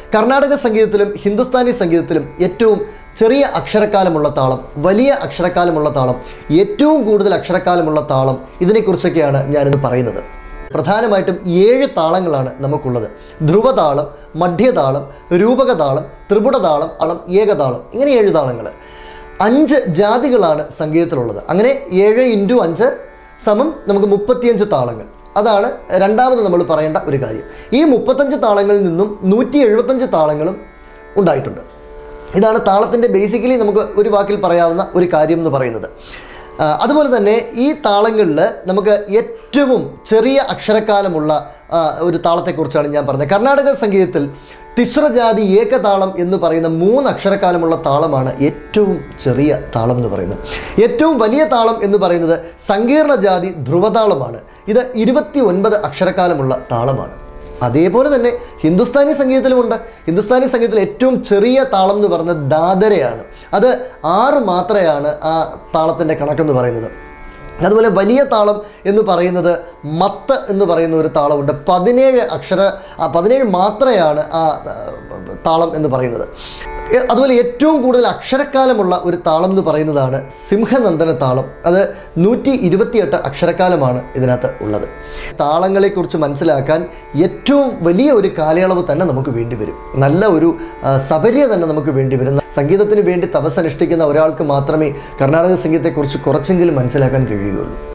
കർണാടക സംഗീതത്തിലും ഹിന്ദുസ്ഥാനി സംഗീതത്തിലും ഏറ്റവും ചെറിയ അക്ഷരക്കാലമുള്ള താളം വലിയ അക്ഷരക്കാലമുള്ള താളം ഏറ്റവും കൂടുതൽ അക്ഷരക്കാലമുള്ള താളം ഇതിനെക്കുറിച്ചൊക്കെയാണ് ഞാനിന്ന് പറയുന്നത് പ്രധാനമായിട്ടും ഏഴ് താളങ്ങളാണ് നമുക്കുള്ളത് ധ്രുവതാളം മധ്യതാളം രൂപകതാളം ത്രിപുടതാളം അളം ഏകതാളം ഇങ്ങനെ ഏഴ് താളങ്ങൾ അഞ്ച് ജാതികളാണ് സംഗീതത്തിലുള്ളത് അങ്ങനെ ഏഴ് ഇൻറ്റു അഞ്ച് സമം നമുക്ക് മുപ്പത്തിയഞ്ച് താളങ്ങൾ അതാണ് രണ്ടാമത് നമ്മൾ പറയേണ്ട ഒരു കാര്യം ഈ മുപ്പത്തഞ്ച് താളങ്ങളിൽ നിന്നും നൂറ്റി എഴുപത്തഞ്ച് താളങ്ങളും ഉണ്ടായിട്ടുണ്ട് ഇതാണ് താളത്തിൻ്റെ ബേസിക്കലി നമുക്ക് ഒരു വാക്കിൽ പറയാവുന്ന ഒരു കാര്യം എന്ന് പറയുന്നത് ആ, അതുപോലെ തന്നെ ഈ താളങ്ങളിൽ നമുക്ക് ഏറ്റവും ചെറിയ അക്ഷരക്കാലമുള്ള ആ, ഒരു താളത്തെക്കുറിച്ചാണ് ഞാൻ പറഞ്ഞത് കർണാടക സംഗീതത്തിൽ തിസ്രജാതി ഏകതാളം എന്ന് പറയുന്ന മൂന്ന് അക്ഷരക്കാലമുള്ള താളമാണ് ഏറ്റവും ചെറിയ താളം എന്ന് പറയുന്നത് ഏറ്റവും വലിയ താളം എന്ന് പറയുന്നത് സങ്കീർണ ജാതി ധ്രുവതാളമാണ് ഇത് ഇരുപത്തി ഒൻപത് അക്ഷരക്കാലമുള്ള താളമാണ് അതേപോലെ തന്നെ ഹിന്ദുസ്ഥാനി സംഗീതത്തിലുമുണ്ട് ഹിന്ദുസ്ഥാനി സംഗീതത്തിൽ ഏറ്റവും ചെറിയ താളം എന്ന് പറയുന്നത് ദാദരയാണ് അത് ആറ് മാത്രയാണ് ആ താളത്തിൻ്റെ കണക്കെന്ന് പറയുന്നത് അതുപോലെ വലിയ താളം എന്ന് പറയുന്നത് മത്ത് എന്ന് പറയുന്ന ഒരു താളമുണ്ട് പതിനേഴ് അക്ഷര ആ, പതിനേഴ് മാത്രയാണ് ആ ആ, താളം എന്ന് പറയുന്നത് എ- അതുപോലെ ഏറ്റവും കൂടുതൽ അക്ഷരക്കാലമുള്ള ഒരു താളം എന്ന് പറയുന്നതാണ് സിംഹനന്ദന താളം അത് നൂറ്റി ഇരുപത്തിയെട്ട് അക്ഷരക്കാലമാണ് ഇതിനകത്ത് ഉള്ളത് താളങ്ങളെക്കുറിച്ച് മനസ്സിലാക്കാൻ ഏറ്റവും വലിയ ഒരു കാലയളവ് തന്നെ നമുക്ക് വേണ്ടി വരും നല്ല ഒരു ആ, സബര്യ തന്നെ നമുക്ക് വേണ്ടി വരും സംഗീതത്തിന് വേണ്ടി തപസ്സനുഷ്ഠിക്കുന്ന ഒരാൾക്ക് മാത്രമേ കർണാടക സംഗീതത്തെക്കുറിച്ച് കുറച്ചെങ്കിലും മനസ്സിലാക്കാൻ കഴിയുകയുള്ളൂ